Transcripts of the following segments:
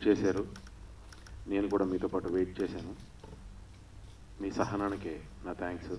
చేశారు నేను కూడా మీతో పాటు వెయిట్ చేశాను మీ సహనానికి నా థ్యాంక్స్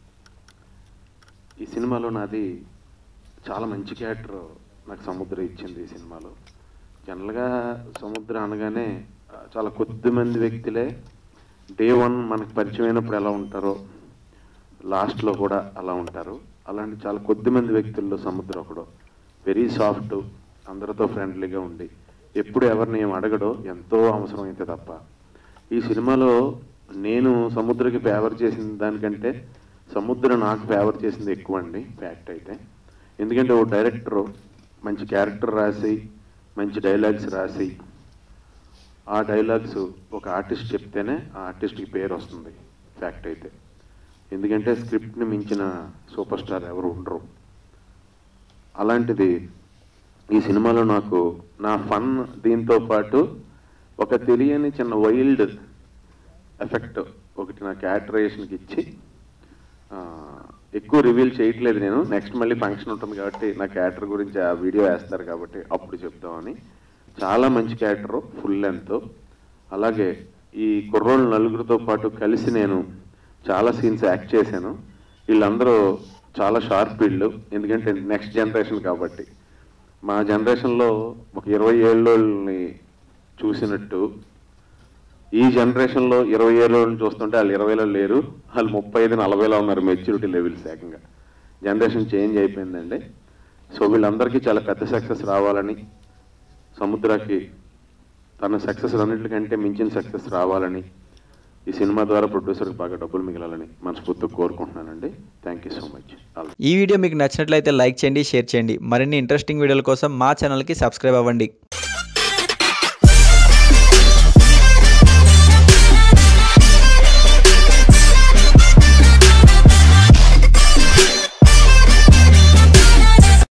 ఈ సినిమాలో నాది చాలా మంచి క్యారెక్టర్ నాకు సముద్ర ఇచ్చింది ఈ సినిమాలో జనరల్గా సముద్ర అనగానే ఆ, చాలా కొద్ది మంది వ్యక్తులే డే వన్ మనకు పరిచయం అయినప్పుడు ఎలా ఉంటారో లాస్ట్లో కూడా అలా ఉంటారు అలాంటి చాలా కొద్ది మంది వ్యక్తుల్లో సముద్రం ఒకడు వెరీ సాఫ్ట్ అందరితో ఫ్రెండ్లీగా ఉండి ఎప్పుడు ఎవరిని ఏం అడగడో ఎంతో అవసరం అయితే తప్ప ఈ సినిమాలో నేను సముద్రకి ఫేవర్ చేసిన దానికంటే సముద్రం నాకు ఫేవర్ చేసింది ఎక్కువ అండి ఫ్యాక్ట్ అయితే ఎందుకంటే ఓ డైరెక్టర్ మంచి క్యారెక్టర్ రాసి మంచి డైలాగ్స్ రాసి ఆ డైలాగ్స్ ఒక ఆర్టిస్ట్ చెప్తేనే ఆ ఆర్టిస్ట్కి పేరు వస్తుంది ఫ్యాక్ట్ అయితే ఎందుకంటే స్క్రిప్ట్ని మించిన సూపర్ స్టార్ ఎవరు ఉండరు అలాంటిది ఈ సినిమాలో నాకు నా ఫన్ దీంతో పాటు ఒక తెలియని చిన్న వైల్డ్ ఎఫెక్ట్ ఒకటి నా క్యారెక్టరైజేషన్కి ఇచ్చి ఆ, ఎక్కువ రివీల్ చేయట్లేదు నేను నెక్స్ట్ మళ్ళీ ఫంక్షన్ ఉంటుంది కాబట్టి నా క్యారెక్టర్ గురించి ఆ వీడియో వేస్తారు కాబట్టి అప్పుడు చెప్దామని చాలా మంచి క్యారెక్టర్ ఫుల్ లెంత్ అలాగే ఈ కుర్రోళ్ళు నలుగురితో పాటు కలిసి నేను చాలా సీన్స్ యాక్ట్ చేశాను వీళ్ళందరూ చాలా షార్ప్ వీళ్ళు ఎందుకంటే నెక్స్ట్ జనరేషన్ కాబట్టి మా జనరేషన్లో ఒక ఇరవై ఏళ్ళని చూసినట్టు ఈ జనరేషన్లో ఇరవై ఏళ్ళని చూస్తుంటే వాళ్ళు ఇరవైలో లేరు వాళ్ళు ముప్పై ఐదు నలభైలో ఉన్నారు మెచ్యూరిటీ లెవెల్స్ ఏకంగా జనరేషన్ చేంజ్ అయిపోయిందండి సో వీళ్ళందరికీ చాలా పెద్ద సక్సెస్ రావాలని సముద్రకి తన సక్సెస్ అన్నింటికంటే మించిన సక్సెస్ రావాలని ఈ సినిమా ద్వారా ప్రొడ్యూసర్కి బాగా డబ్బులు మిగలాలని మనస్ఫూర్తిగా కోరుకుంటున్నానండి థ్యాంక్ యూ సో మచ్ ఈ వీడియో మీకు నచ్చినట్లయితే లైక్ చేయండి షేర్ చేయండి మరిన్ని ఇంట్రెస్టింగ్ వీడియోల కోసం మా ఛానల్కి సబ్స్క్రైబ్ అవ్వండి